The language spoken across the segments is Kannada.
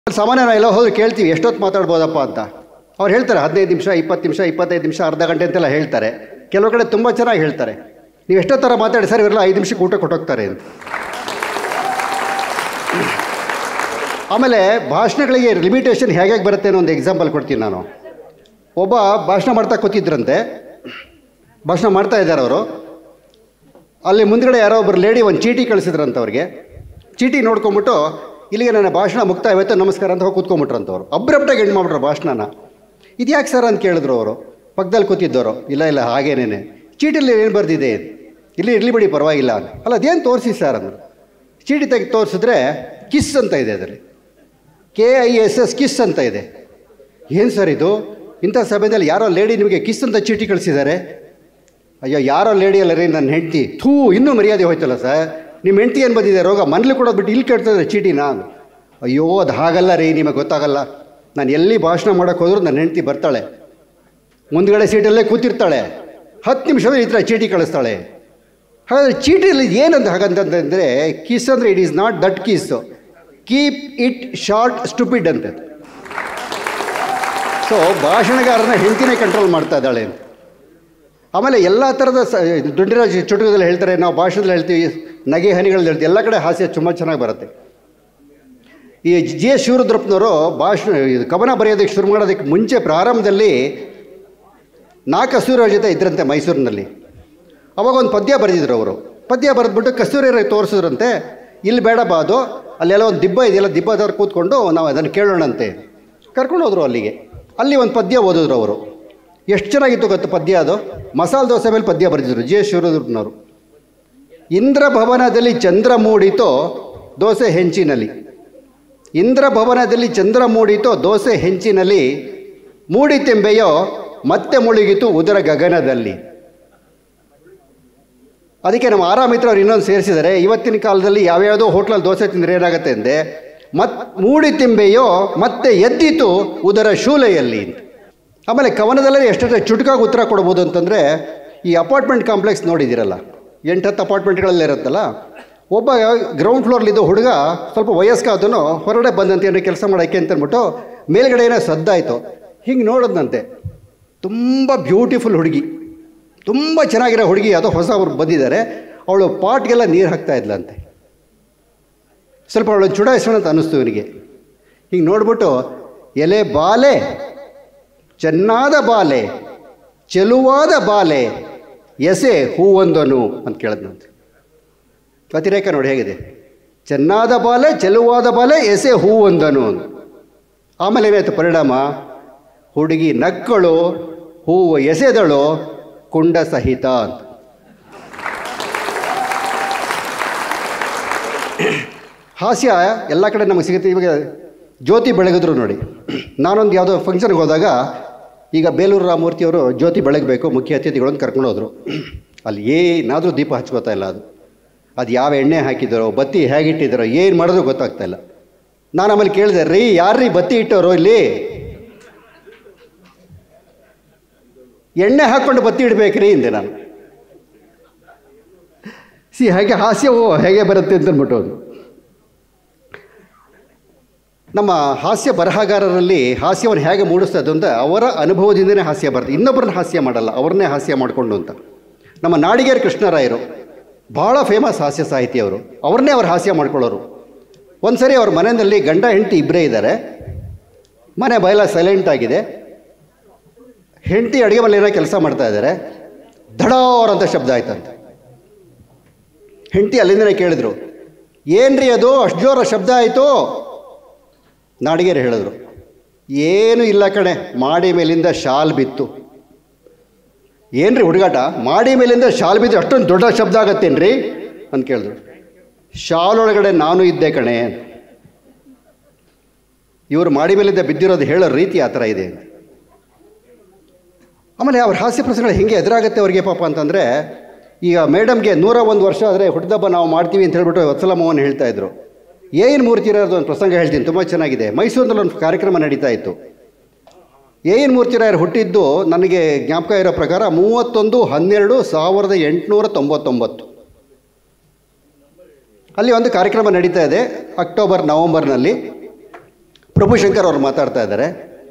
ಸಾಮಾನ್ಯ ನಾವು ಎಲ್ಲ ಹೋದ್ರೆ ಕೇಳ್ತೀವಿ ಎಷ್ಟೊತ್ತು ಮಾತಾಡ್ಬೋದಪ್ಪ ಅಂತ ಅವ್ರು ಹೇಳ್ತಾರೆ ಹದಿನೈದು ನಿಮಿಷ ಇಪ್ಪತ್ತು ನಿಮಿಷ ಇಪ್ಪತ್ತೈದು ನಿಮಿಷ ಅರ್ಧ ಗಂಟೆ ಅಂತೆಲ್ಲ ಹೇಳ್ತಾರೆ ಕೆಲವು ಕಡೆ ತುಂಬ ಚೆನ್ನಾಗಿ ಹೇಳ್ತಾರೆ ನೀವು ಎಷ್ಟೋ ಥರ ಮಾತಾಡಿ ಸರ್ ಇವರೆಲ್ಲ ಐದು ನಿಮಿಷಕ್ಕೆ ಊಟ ಕೊಟ್ಟೋಗ್ತಾರೆ ಅಂತ ಆಮೇಲೆ ಭಾಷಣಗಳಿಗೆ ಲಿಮಿಟೇಷನ್ ಹೇಗೆ ಬರುತ್ತೆ ಅನ್ನೋ ಒಂದು ಎಕ್ಸಾಂಪಲ್ ಕೊಡ್ತೀನಿ ನಾನು ಒಬ್ಬ ಭಾಷಣ ಮಾಡ್ತಾ ಕೂತಿದ್ರಂತೆ ಭಾಷಣ ಮಾಡ್ತಾ ಇದ್ದಾರೆ ಅವರು ಅಲ್ಲಿ ಮುಂದ್ಗಡೆ ಯಾರೋ ಒಬ್ಬರು ಲೇಡಿ ಒಂದು ಚೀಟಿ ಕಳಿಸಿದ್ರಂತ ಅವ್ರಿಗೆ ಚೀಟಿ ನೋಡ್ಕೊಂಬಿಟ್ಟು ಇಲ್ಲಿಗೆ ನನ್ನ ಭಾಷಣ ಮುಕ್ತಾಯ ಆಯ್ತು ನಮಸ್ಕಾರ ಅಂತ ಹೋಗಿ ಕೂತ್ಕೊಂಬಿಟ್ರಂತವ್ರು ಅಬ್ರಪ್ಟಾಗಿ ಎಂಡ್ ಮಾಡ್ಬಿಟ್ರು ಭಾಷಣನ ಇದ್ಯಾಕೆ ಸರ್ ಅಂತ ಕೇಳಿದ್ರು ಅವರು ಪಕ್ಕದಲ್ಲಿ ಕೂತಿದ್ದವರು ಇಲ್ಲ ಇಲ್ಲ ಹಾಗೇನೇನೆ ಚೀಟಿಲಿ ಏನು ಬರ್ದಿದೆ ಇಲ್ಲಿ ಇರಲಿ ಬಿಡಿ ಪರವಾಗಿಲ್ಲ ಅಂತ ಅಲ್ಲ ಅದೇನು ತೋರಿಸಿ ಸರ್ ಅಂದರು ಚೀಟಿ ತೆಗೆದು ತೋರಿಸಿದ್ರೆ ಕಿಸ್ ಅಂತ ಇದೆ ಅದರಲ್ಲಿ K I S S kiss ಅಂತ ಇದೆ ಏನು ಸರ್ ಇದು ಇಂಥ ಸಭೆಯಲ್ಲಿ ಯಾರೋ ಲೇಡಿ ನಿಮಗೆ ಕಿಸ್ ಅಂತ ಚೀಟಿ ಕಳಿಸಿದ್ದಾರೆ ಅಯ್ಯೋ ಯಾರೋ ಲೇಡಿ ಅಲ್ಲ ರೀ ನನ್ನ ಹೆಂಡ್ತಿ ಥೂ ಇನ್ನೂ ಮರ್ಯಾದೆ ಹೋಯ್ತಲ್ಲ ಸರ್ ನಿಮ್ಮ ಹೆಂಡ್ತಿ ಏನು ಬಂದಿದೆ ರೋಗ ಮನೇಲಿ ಕೊಡೋದು ಬಿಟ್ಟು ಇಲ್ಲಿ ಕೇಳ್ತದೆ ಚೀಟಿನ ಅಯ್ಯೋ ಅದು ಹಾಗಲ್ಲ ರೀ ನಿಮಗೆ ಗೊತ್ತಾಗಲ್ಲ ನಾನು ಎಲ್ಲಿ ಭಾಷಣ ಮಾಡೋಕ್ಕೆ ಹೋದ್ರೂ ನನ್ನ ಹೆಂಡ್ತಿ ಬರ್ತಾಳೆ ಮುಂದ್ಗಡೆ ಸೀಟಲ್ಲೇ ಕೂತಿರ್ತಾಳೆ ಹತ್ತು ನಿಮಿಷದಲ್ಲಿ ಈ ಥರ ಚೀಟಿ ಕಳಿಸ್ತಾಳೆ ಹಾಗಾದರೆ ಚೀಟಿಯಲ್ಲಿ ಏನಂತ ಹಾಗಂತಂದರೆ ಕಿಸ್ ಅಂದರೆ it is not that kiss keep it short stupid ಅಂತ ಸೊ ಭಾಷಣಗಾರನ ಹೆಂಡತಿನೇ ಕಂಟ್ರೋಲ್ ಮಾಡ್ತಾ ಇದ್ದಾಳೆ ಅಂತ ಆಮೇಲೆ ಎಲ್ಲ ಥರದ ಸ ದುಡ್ಡಿನ ಚುಟುಕದಲ್ಲಿ ಹೇಳ್ತಾರೆ ನಾವು ಭಾಷಣದಲ್ಲಿ ಹೇಳ್ತೀವಿ ನಗೆ ಹನಿಗಳಲ್ಲಿ ಹೇಳ್ತೀವಿ ಎಲ್ಲ ಕಡೆ ಹಾಸ್ಯ ತುಂಬ ಚೆನ್ನಾಗಿ ಬರುತ್ತೆ ಈ ಜಿ ಎಸ್ ಶಿವರುದ್ರಪ್ಪನವರು ಭಾಷಣ ಇದು ಕವನ ಬರೆಯೋದಕ್ಕೆ ಶುರು ಮಾಡೋದಕ್ಕೆ ಮುಂಚೆ ಪ್ರಾರಂಭದಲ್ಲಿ ನಾಲ್ಕು ಕಸ್ತೂರಿಯವ್ರ ಜೊತೆ ಇದ್ರಂತೆ ಮೈಸೂರಿನಲ್ಲಿ ಅವಾಗ ಒಂದು ಪದ್ಯ ಬರೆದಿದ್ರು ಅವರು ಪದ್ಯ ಬರೆದ್ಬಿಟ್ಟು ಕಸ್ತೂರಿಯವ್ರಿಗೆ ತೋರಿಸಿದ್ರಂತೆ ಇಲ್ಲಿ ಬೇಡ ಬಾ ಅದು ಅಲ್ಲೆಲ್ಲ ಒಂದು ದಿಬ್ಬ ಇದೆಯಲ್ಲ ದಿಬ್ಬದವ್ರು ಕೂತ್ಕೊಂಡು ನಾವು ಅದನ್ನು ಕೇಳೋಣಂತೆ ಕರ್ಕೊಂಡು ಹೋದರು ಅಲ್ಲಿಗೆ ಅಲ್ಲಿ ಒಂದು ಪದ್ಯ ಓದಿದ್ರು ಅವರು ಎಷ್ಟು ಚೆನ್ನಾಗಿತ್ತು ಗೊತ್ತು ಪದ್ಯ ಅದು ಮಸಾಲೆ ದೋಸೆ ಮೇಲೆ ಪದ್ಯ ಬರೆದಿದ್ರು ಜಿ ಎಸ್ ಶಿವರುದ್ರಪ್ಪನವರು ಇಂದ್ರ ಭವನದಲ್ಲಿ ಚಂದ್ರ ಮೂಡಿತೋ ದೋಸೆ ಹೆಂಚಿನಲ್ಲಿ ಇಂದ್ರ ಭವನದಲ್ಲಿ ಚಂದ್ರ ಮೂಡಿತೋ ದೋಸೆ ಹೆಂಚಿನಲ್ಲಿ ಮೂಡಿತೆಂಬೆಯೋ ಮತ್ತೆ ಮುಳುಗಿತು ಉದರ ಗಗನದಲ್ಲಿ ಅದಕ್ಕೆ ನಮ್ಮ ಆರಾಮಿತ್ರ ಅವ್ರು ಇನ್ನೊಂದು ಸೇರಿಸಿದ್ದಾರೆ ಇವತ್ತಿನ ಕಾಲದಲ್ಲಿ ಯಾವ್ಯಾವುದೋ ಹೋಟ್ಲಲ್ಲಿ ದೋಸೆ ತಿಂದರೆ ಏನಾಗುತ್ತೆ ಅಂದೆ ಮತ್ ಮೂಡಿತೆಂಬೆಯೋ ಮತ್ತೆ ಎದ್ದಿತು ಉದರ ಶೂಲೆಯಲ್ಲಿ ಅಂತ ಆಮೇಲೆ ಕವನದಲ್ಲೇ ಎಷ್ಟೆಷ್ಟು ಚುಟುಕಾಗಿ ಉತ್ತರ ಕೊಡ್ಬೋದು ಅಂತಂದರೆ ಈ ಅಪಾರ್ಟ್ಮೆಂಟ್ ಕಾಂಪ್ಲೆಕ್ಸ್ ನೋಡಿದ್ದೀರಲ್ಲ ಎಂಟತ್ತು ಅಪಾರ್ಟ್ಮೆಂಟ್ಗಳಲ್ಲಿ ಇರುತ್ತಲ್ಲ ಒಬ್ಬ ಗ್ರೌಂಡ್ ಫ್ಲೋರ್ಲಿದ್ದು ಹುಡುಗ ಸ್ವಲ್ಪ ವಯಸ್ಕಾದನು ಹೊರಗಡೆ ಬಂದಂತೆ ಏನೋ ಕೆಲಸ ಮಾಡೋಕ್ಕೆ ಅಂತ ಅಂದ್ಬಿಟ್ಟು ಮೇಲ್ಗಡೆ ಏನೋ ಸದ್ದಾಯಿತು ಹಿಂಗೆ ನೋಡಿದ್ನಂತೆ ತುಂಬ ಬ್ಯೂಟಿಫುಲ್ ಹುಡುಗಿ ತುಂಬ ಚೆನ್ನಾಗಿರೋ ಹುಡುಗಿ ಯಾವುದೋ ಹೊಸ ಅವ್ರು ಬಂದಿದ್ದಾರೆ ಅವಳು ಪಾಟ್ಗೆಲ್ಲ ನೀರು ಹಾಕ್ತಾ ಇದ್ಲಂತೆ ಸ್ವಲ್ಪ ಅವಳು ಚುಡಾಯಿಸೋಣ ಅಂತ ಅನ್ನಿಸ್ತು ಇವನಿಗೆ ಹಿಂಗೆ ನೋಡ್ಬಿಟ್ಟು ಎಲೆ ಬಾಲೆ ಚೆನ್ನಾದ ಬಾಲೆ ಚೆಲುವಾದ ಬಾಲೆ ಎಸೆ ಹೂವೊಂದನು ಅಂತ ಕೇಳಿದ್ನಂತೆ ಅತಿರೇಕ ನೋಡಿ ಹೇಗಿದೆ ಚೆನ್ನಾದ ಬಾಲೆ ಚೆಲುವಾದ ಬಾಲೆ ಎಸೆ ಹೂವೊಂದನು ಅಂತ ಆಮೇಲೆ ಏನಾಯ್ತು ಪರಿಣಾಮ ಹುಡುಗಿ ನಕ್ಕಳು ಹೂವು ಎಸೆದಳು ಕುಂಡ ಸಹಿತ ಅಂತ ಹಾಸ್ಯ ಎಲ್ಲ ಕಡೆ ನಮಗೆ ಸಿಗುತ್ತೆ ಇವಾಗ ಜ್ಯೋತಿ ಬೆಳಗಿದ್ರು ನೋಡಿ ನಾನೊಂದು ಯಾವುದೋ ಫಂಕ್ಷನ್ಗೆ ಹೋದಾಗ ಈಗ ಬೇಲೂರು ರಾಮಮೂರ್ತಿಯವರು ಜ್ಯೋತಿ ಬೆಳಗಬೇಕು ಮುಖ್ಯ ಅತಿಥಿಗಳನ್ನು ಕರ್ಕೊಂಡು ಹೋದರು ಅಲ್ಲಿ ಏನಾದರೂ ದೀಪ ಹಚ್ಕೋತಾ ಇಲ್ಲ ಅದು ಅದು ಯಾವ ಎಣ್ಣೆ ಹಾಕಿದ್ದಾರೋ ಬತ್ತಿ ಹೇಗಿಟ್ಟಿದ್ದಾರೋ ಏನು ಮಾಡೋದು ಗೊತ್ತಾಗ್ತಾ ಇಲ್ಲ ನಾನು ಆಮೇಲೆ ಕೇಳಿದೆ ರೀ ಯಾರ್ರೀ ಬತ್ತಿ ಇಟ್ಟವರು ಇಲ್ಲಿ ಎಣ್ಣೆ ಹಾಕ್ಕೊಂಡು ಬತ್ತಿ ಇಡಬೇಕ್ರಿ ಹಿಂದೆ ನಾನು ಸಿ ಹಾಗೆ ಹಾಸ್ಯವು ಹೇಗೆ ಬರುತ್ತೆ ಅಂತ ಅಂದ್ಬಿಟ್ಟು ಅದು ನಮ್ಮ ಹಾಸ್ಯ ಬರಹಗಾರರಲ್ಲಿ ಹಾಸ್ಯವನ್ನು ಹೇಗೆ ಮೂಡಿಸ್ತದೆ ಅಂತ ಅವರ ಅನುಭವದಿಂದನೇ ಹಾಸ್ಯ ಬರುತ್ತೆ ಇನ್ನೊಬ್ಬರನ್ನ ಹಾಸ್ಯ ಮಾಡಲ್ಲ ಅವ್ರನ್ನೇ ಹಾಸ್ಯ ಮಾಡಿಕೊಂಡು ಅಂತ ನಮ್ಮ ನಾಡಿಗೇರ್ ಕೃಷ್ಣರಾಯರು ಭಾಳ ಫೇಮಸ್ ಹಾಸ್ಯ ಸಾಹಿತಿ ಅವರು ಅವ್ರನ್ನೇ ಅವ್ರು ಹಾಸ್ಯ ಮಾಡ್ಕೊಳ್ಳೋರು ಒಂದು ಸರಿ ಅವ್ರ ಮನೆಯಲ್ಲಿ ಗಂಡ ಹೆಂಡತಿ ಇಬ್ಬರೇ ಇದ್ದಾರೆ ಮನೆ ಬಯಲ ಸೈಲೆಂಟ್ ಆಗಿದೆ ಹೆಂಡತಿ ಅಡುಗೆ ಮನೆ ಏನೋ ಕೆಲಸ ಮಾಡ್ತಾ ಇದ್ದಾರೆ ಧಡೋರ್ ಅಂತ ಶಬ್ದ ಆಯ್ತಂತೆ ಹೆಂಡತಿ ಅಲ್ಲಿಂದನೇ ಕೇಳಿದ್ರು ಏನ್ರಿ ಅದು ಅಷ್ಟು ಜೋರ ಶಬ್ದ ಆಯಿತು ನಾಡಿಗೆರು ಹೇಳಿದ್ರು ಏನು ಇಲ್ಲ ಕಣೆ ಮಾಡಿ ಮೇಲಿಂದ ಶಾಲ್ ಬಿತ್ತು ಏನ್ರಿ ಹುಡುಗಾಟ ಮಾಡಿ ಮೇಲಿಂದ ಶಾಲ್ ಬಿದ್ದು ಅಷ್ಟೊಂದು ದೊಡ್ಡ ಶಬ್ದ ಆಗತ್ತೇನ್ರಿ ಅಂತ ಕೇಳಿದ್ರು ಶಾಲ್ ಒಳಗಡೆ ನಾನು ಇದ್ದೆ ಕಣೆ ಇವರು ಮಾಡಿ ಮೇಲಿಂದ ಬಿದ್ದಿರೋದು ಹೇಳೋ ರೀತಿ ಆ ಥರ ಇದೆ ಆಮೇಲೆ ಅವ್ರ ಹಾಸ್ಯ ಪ್ರಸಂಗಗಳು ಹೆಂಗೆ ಎದುರಾಗುತ್ತೆ ಅವ್ರಿಗೆ ಪಾಪ ಅಂತಂದರೆ ಈಗ ಮೇಡಮ್ಗೆ ನೂರ ಒಂದು ವರ್ಷ ಆದರೆ ಹುಟ್ಟಿದಬ್ಬ ನಾವು ಮಾಡ್ತೀವಿ ಅಂತ ಹೇಳ್ಬಿಟ್ಟು ವತ್ಸಲ ಮೋಹನ್ ಹೇಳ್ತಾ ಇದ್ರು ಏನು ಮೂರ್ತಿ ಇರೋದು ಒಂದು ಪ್ರಸಂಗ ಹೇಳ್ತೀನಿ ತುಂಬ ಚೆನ್ನಾಗಿದೆ ಮೈಸೂರಿನಲ್ಲಿ ಒಂದು ಕಾರ್ಯಕ್ರಮ ನಡೀತಾ ಇತ್ತು ಏನ್ ಮೂರ್ತಿರಾಯರು ಹುಟ್ಟಿದ್ದು ನನಗೆ ಜ್ಞಾಪಕ ಇರೋ ಪ್ರಕಾರ ಮೂವತ್ತೊಂದು ಹನ್ನೆರಡು ಸಾವಿರದ ಎಂಟುನೂರ ತೊಂಬತ್ತೊಂಬತ್ತು ಅಲ್ಲಿ ಒಂದು ಕಾರ್ಯಕ್ರಮ ನಡೀತಾ ಇದೆ ಅಕ್ಟೋಬರ್ ನವಂಬರ್ನಲ್ಲಿ ಪ್ರಭುಶಂಕರ್ ಅವರು ಮಾತಾಡ್ತಾ ಇದ್ದಾರೆ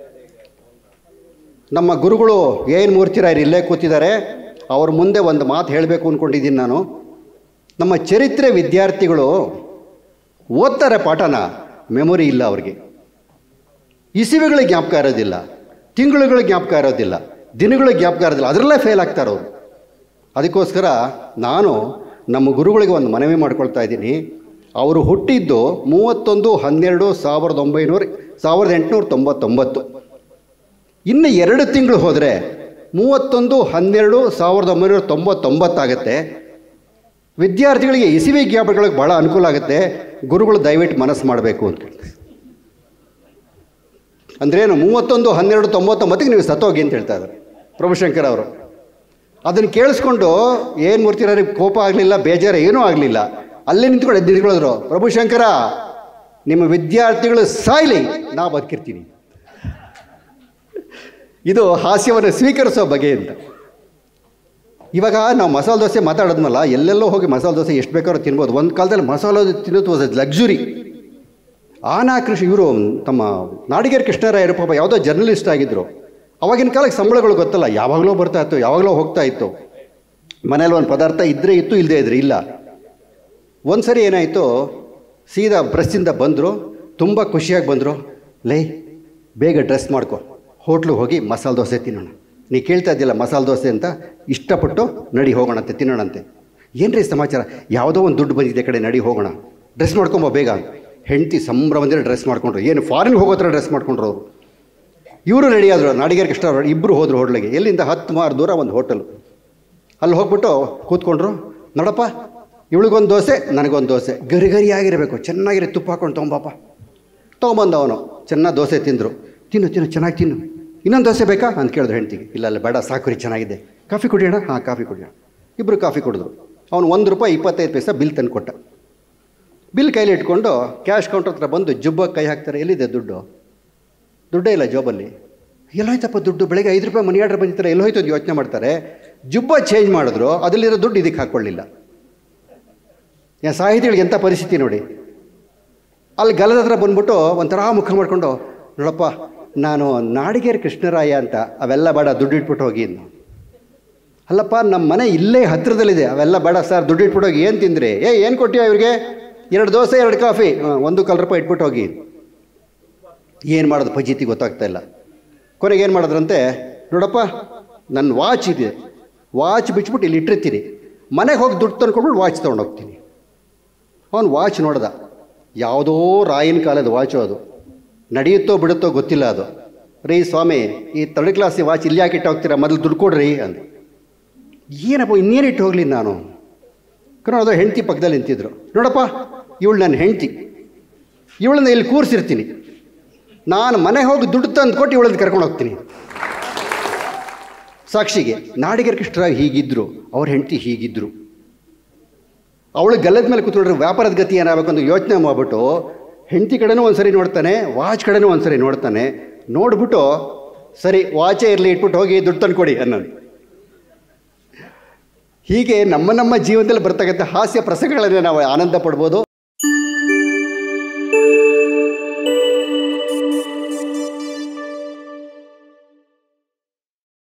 ನಮ್ಮ ಗುರುಗಳು ಏನು ಮೂರ್ತಿರಾಯರು ಇಲ್ಲೇ ಕೂತಿದ್ದಾರೆ ಅವ್ರ ಮುಂದೆ ಒಂದು ಮಾತು ಹೇಳಬೇಕು ಅಂದ್ಕೊಂಡಿದ್ದೀನಿ ನಾನು ನಮ್ಮ ಚರಿತ್ರೆ ವಿದ್ಯಾರ್ಥಿಗಳು ಓದ್ತಾರೆ ಪಾಠನ ಮೆಮೊರಿ ಇಲ್ಲ ಅವ್ರಿಗೆ ಇಸುವೆಗಳ ಜ್ಞಾಪಕ ಇರೋದಿಲ್ಲ ತಿಂಗಳುಗಳ ಜ್ಞಾಪಕ ಇರೋದಿಲ್ಲ ದಿನಗಳ ಜ್ಞಾಪಕ ಇರೋದಿಲ್ಲ ಅದರಲ್ಲೇ ಫೇಲ್ ಆಗ್ತಾರೆ ಅವರು ಅದಕ್ಕೋಸ್ಕರ ನಾನು ನಮ್ಮ ಗುರುಗಳಿಗೆ ಒಂದು ಮನವಿ ಮಾಡ್ಕೊಳ್ತಾ ಇದ್ದೀನಿ ಅವರು ಹುಟ್ಟಿದ್ದು ಮೂವತ್ತೊಂದು ಹನ್ನೆರಡು ಸಾವಿರದ ಒಂಬೈನೂರ ಸಾವಿರದ ಎಂಟುನೂರ ತೊಂಬತ್ತೊಂಬತ್ತು ಇನ್ನು ಎರಡು ತಿಂಗಳು ಹೋದರೆ ಮೂವತ್ತೊಂದು ಹನ್ನೆರಡು ಸಾವಿರದ ಒಂಬೈನೂರ ತೊಂಬತ್ತೊಂಬತ್ತಾಗುತ್ತೆ ವಿದ್ಯಾರ್ಥಿಗಳಿಗೆ ಇಸಿವಿ ಜ್ಞಾಪಕಗಳಿಗೆ ಭಾಳ ಅನುಕೂಲ ಆಗುತ್ತೆ ಗುರುಗಳು ದಯವಿಟ್ಟು ಮನಸ್ಸು ಮಾಡಬೇಕು ಅಂತ ಅಂದ್ರೇನು ಮೂವತ್ತೊಂದು ಹನ್ನೆರಡು ತೊಂಬತ್ತೊಂಬತ್ತಿಗೆ ನೀವು ಸತ್ತೋಗಿ ಅಂತ ಹೇಳ್ತಾ ಇದ್ದಾರೆ ಪ್ರಭುಶಂಕರ್ ಅವರು ಅದನ್ನು ಕೇಳಿಸ್ಕೊಂಡು ಏನು ಮೂರ್ತಿರಾರಿ ಕೋಪ ಆಗಲಿಲ್ಲ ಬೇಜಾರು ಏನೂ ಆಗಲಿಲ್ಲ ಅಲ್ಲೇ ನಿಂತ್ಕೊಂಡು ಎದ್ದು ನಿಂತ್ಕೊಳ್ಳೋದ್ರು ಪ್ರಭುಶಂಕರ ನಿಮ್ಮ ವಿದ್ಯಾರ್ಥಿಗಳು ಸಾಯ್ಲಿ ನಾ ಬದುಕಿರ್ತೀನಿ ಇದು ಹಾಸ್ಯವನ್ನು ಸ್ವೀಕರಿಸೋ ಬಗೆ ಅಂತ ಇವಾಗ ನಾವು ಮಸಾಲೆ ದೋಸೆ ಮಾತಾಡೋದ್ಮಲ್ಲ ಎಲ್ಲೆಲ್ಲೋ ಹೋಗಿ ಮಸಾಲೆ ದೋಸೆ ಎಷ್ಟು ಬೇಕಾದ್ರೂ ತಿನ್ಬೋದು ಒಂದು ಕಾಲದಲ್ಲಿ ಮಸಾಲೆ ದೋಸೆ ತಿನ್ನೋದು ವಾಸ್ ಲಕ್ಸುರಿ ಆನಾ ಕೃಷಿ ಇವರು ತಮ್ಮ ನಾಡಿಗೇರ್ ಕೃಷ್ಣರಾಯರು ಪಾಪ ಯಾವುದೋ ಜರ್ನಲಿಸ್ಟ್ ಆಗಿದ್ದರು ಅವಾಗಿನ ಕಾಲಕ್ಕೆ ಸಂಬಳಗಳು ಗೊತ್ತಲ್ಲ ಯಾವಾಗಲೂ ಬರ್ತಾ ಇತ್ತು ಯಾವಾಗಲೂ ಹೋಗ್ತಾ ಇತ್ತು ಮನೇಲಿ ಒಂದು ಪದಾರ್ಥ ಇದ್ದರೆ ಇತ್ತು ಇಲ್ಲದೇ ಇದ್ರೆ ಇಲ್ಲ ಒಂದು ಸರಿ ಏನಾಯಿತು ಸೀದಾ ಪ್ರೆಸ್ಸಿಂದ ಬಂದರು ತುಂಬ ಖುಷಿಯಾಗಿ ಬಂದರು ಲೇ ಬೇಗ ಡ್ರೆಸ್ ಮಾಡ್ಕೊ ಹೋಟ್ಲಿಗೆ ಹೋಗಿ ಮಸಾಲೆ ದೋಸೆ ತಿನ್ನೋಣ ನೀ ಕೇಳ್ತಾ ಇದ್ದಿಲ್ಲ ಮಸಾಲೆ ದೋಸೆ ಅಂತ ಇಷ್ಟಪಟ್ಟು ನಡಿ ಹೋಗೋಣಂತೆ ತಿನ್ನೋಣಂತೆ ಏನ್ರಿ ಸಮಾಚಾರ ಯಾವುದೋ ಒಂದು ದುಡ್ಡು ಬಂದಿದೆ ಕಡೆ ನಡಿ ಹೋಗೋಣ ಡ್ರೆಸ್ ಮಾಡ್ಕೊಂಬ ಬೇಗ ಹೆಂಡತಿ ಸಂಭ್ರಮದಿಂದ ಡ್ರೆಸ್ ಮಾಡ್ಕೊಂಡ್ರು ಏನು ಫಾರಿನ್ಗೆ ಹೋಗೋ ಥರ ಡ್ರೆಸ್ ಮಾಡ್ಕೊಂಡ್ರು ಅವರು ಇವರು ರೆಡಿ ಆದರು ನಾಡಿಗೇರ್ ಕೃಷ್ಣ ಅವರು ಇಬ್ಬರು ಹೋದರು ಹೋಟ್ಲಿಗೆ ಎಲ್ಲಿಂದ ಹತ್ತು ಮಾರು ದೂರ ಒಂದು ಹೋಟೆಲ್ ಅಲ್ಲಿ ಹೋಗ್ಬಿಟ್ಟು ಕೂತ್ಕೊಂಡ್ರು ನೋಡಪ್ಪ ಇವಳಿಗೊಂದು ದೋಸೆ ನನಗೊಂದು ದೋಸೆ ಗರಿ ಗರಿಯಾಗಿರಬೇಕು ಚೆನ್ನಾಗಿರೋ ತುಪ್ಪ ಹಾಕೊಂಡು ತೊಗೊಂಬಪ್ಪ ತೊಗೊಂಬಂದ ಅವನು ಚೆನ್ನಾಗಿ ದೋಸೆ ತಿಂದರು ತಿನ್ನು ತಿನ್ನು ಚೆನ್ನಾಗಿ ತಿನ್ನು ಇನ್ನೊಂದು ದೋಸೆ ಬೇಕಾ ಅಂತ ಕೇಳಿದ್ರು ಹೆಂಡ್ತಿಗೆ ಇಲ್ಲ ಇಲ್ಲ ಬೇಡ ಸಾಕುರಿ ಚೆನ್ನಾಗಿದೆ ಕಾಫಿ ಕುಡಿಯೋಣ ಹಾಂ ಕಾಫಿ ಕುಡಿಯೋಣ ಇಬ್ಬರು ಕಾಫಿ ಕುಡಿದ್ರು ಅವನು ಒಂದು ರೂಪಾಯಿ ಇಪ್ಪತ್ತೈದು ಪೈಸೆ ಬಿಲ್ ತಂದು ಕೊಟ್ಟ ಬಿಲ್ ಕೈಲಿ ಇಟ್ಕೊಂಡು ಕ್ಯಾಶ್ ಕೌಂಟರ್ ಹತ್ರ ಬಂದು ಜುಬ್ಬಕ್ಕೆ ಕೈ ಹಾಕ್ತಾರೆ ಎಲ್ಲಿದೆ ದುಡ್ಡು ದುಡ್ಡೇ ಇಲ್ಲ ಜಾಬಲ್ಲಿ ಎಲ್ಲೋಯ್ತಪ್ಪ ದುಡ್ಡು ಬೆಳಗ್ಗೆ ಐದು ರೂಪಾಯಿ ಮನಿ ಆರ್ಡರ್ ಬಂದಿರ್ತಾರೆ ಎಲ್ಲೋಯ್ತು ಅಂತ ಯೋಚನೆ ಮಾಡ್ತಾರೆ ಜುಬ್ಬ ಚೇಂಜ್ ಮಾಡಿದ್ರು ಅದರಲ್ಲಿರೋ ದುಡ್ಡು ಇದಕ್ಕೆ ಹಾಕ್ಕೊಳ್ಳಿಲ್ಲ ಯಾ ಸಾಹಿತಿಗಳಿಗೆ ಎಂಥ ಪರಿಸ್ಥಿತಿ ನೋಡಿ ಅಲ್ಲಿ ಗಲದ ಹತ್ರ ಬಂದ್ಬಿಟ್ಟು ಒಂಥರ ಮುಖ ಮಾಡಿಕೊಂಡು ನೋಡಪ್ಪ ನಾನು ನಾಡಿಗೇರ್ ಕೃಷ್ಣರಾಯ ಅಂತ ಅವೆಲ್ಲ ಬೇಡ ದುಡ್ಡು ಇಟ್ಬಿಟ್ಟು ಹೋಗಿ ಇನ್ನು ಅಲ್ಲಪ್ಪ ನಮ್ಮ ಮನೆ ಇಲ್ಲೇ ಹತ್ತಿರದಲ್ಲಿದೆ ಅವೆಲ್ಲ ಬೇಡ ಸರ್ ದುಡ್ಡು ಇಟ್ಬಿಟ್ಟು ಹೋಗಿ ಏನು ತಿಂದ್ರಿ ಏ ಏನು ಕೊಟ್ಟಿಯ ಇವ್ರಿಗೆ ಎರಡು ದೋಸೆ ಎರಡು ಕಾಫಿ ಹಾಂ, ಒಂದು ಕಾಲು ರೂಪಾಯಿ ಇಟ್ಬಿಟ್ಟು ಹೋಗಿ ಏನು ಮಾಡೋದು ಫಜೀತಿ ಗೊತ್ತಾಗ್ತಾ ಇಲ್ಲ ಕೊನೆಗೆ ಏನು ಮಾಡಿದ್ರಂತೆ ನೋಡಪ್ಪ ನನ್ನ ವಾಚ್ ಇದೆ ವಾಚ್ ಬಿಚ್ಬಿಟ್ಟು ಇಲ್ಲಿ ಇಟ್ಟಿರ್ತೀನಿ ಮನೆಗೆ ಹೋಗಿ ದುಡ್ಡು ತಂದ್ಕೊಂಡ್ಬಿಟ್ಟು ವಾಚ್ ತೊಗೊಂಡು ಹೋಗ್ತೀನಿ ಅವನು ವಾಚ್ ನೋಡ್ದ ಯಾವುದೋ ರಾಯಿನ ಕಾಲದ ವಾಚು ಅದು ನಡೆಯುತ್ತೋ ಬಿಡುತ್ತೋ ಗೊತ್ತಿಲ್ಲ ಅದು ರೀ ಸ್ವಾಮಿ ಈ ತರ್ಡ್ ಕ್ಲಾಸ್ ವಾಚ್ ಇಲ್ಲಿ ಯಾಕೆ ಇಟ್ಟು ಹೋಗ್ತೀರಾ ಮೊದಲು ದುಡ್ಡು ಕೊಡ್ರಿ ಅಂದೆ ಏನಪ್ಪ ಇನ್ನೇನು ಇಟ್ಟು ಹೋಗಲಿ ನಾನು ಕಾರಣ ಅದು ಹೆಂಡತಿ ಪಕ್ಕದಲ್ಲಿ ನಿಂತಿದ್ರು ನೋಡಪ್ಪ ಇವಳು ನನ್ನ ಹೆಂಡತಿ ಇವಳನ್ನ ಇಲ್ಲಿ ಕೂರಿಸಿರ್ತೀನಿ ನಾನು ಮನೆ ಹೋಗಿ ದುಡ್ಡು ತಂದು ಕೊಟ್ಟು ಇವಳನ್ನ ಕರ್ಕೊಂಡು ಹೋಗ್ತೀನಿ ಸಾಕ್ಷಿಗೆ ನಾಡಿಗರ ಕೃಷ್ಣರಾವ್ ಹೀಗಿದ್ರು ಅವ್ರ ಹೆಂಡತಿ ಹೀಗಿದ್ರು ಅವಳು ಗಲ್ಲದ ಮೇಲೆ ಕೂತ್ಕೊಂಡ್ರೆ ವ್ಯಾಪಾರದ ಗತಿ ಏನಾಗಬೇಕು ಅಂತ ಯೋಚನೆ ಮಾಡಿಬಿಟ್ಟು ಹೆಂಡತಿ ಕಡೆನೂ ಒಂದು ಸರಿ ನೋಡ್ತಾನೆ ವಾಚ್ ಕಡೆನೂ ಒಂದು ಸರಿ ನೋಡ್ತಾನೆ ನೋಡ್ಬಿಟ್ಟು ಸರಿ ವಾಚೇ ಇರಲಿ ಇಟ್ಬಿಟ್ಟು ಹೋಗಿ ದುಡ್ಡು ತಂದು ಕೊಡಿ ಅನ್ನೋದು ಹೀಗೆ ನಮ್ಮ ನಮ್ಮ ಜೀವನದಲ್ಲಿ ಬರ್ತಕ್ಕಂಥ ಹಾಸ್ಯ ಪ್ರಸಂಗಗಳನ್ನು ನಾವು ಆನಂದ ಪಡ್ಬೋದು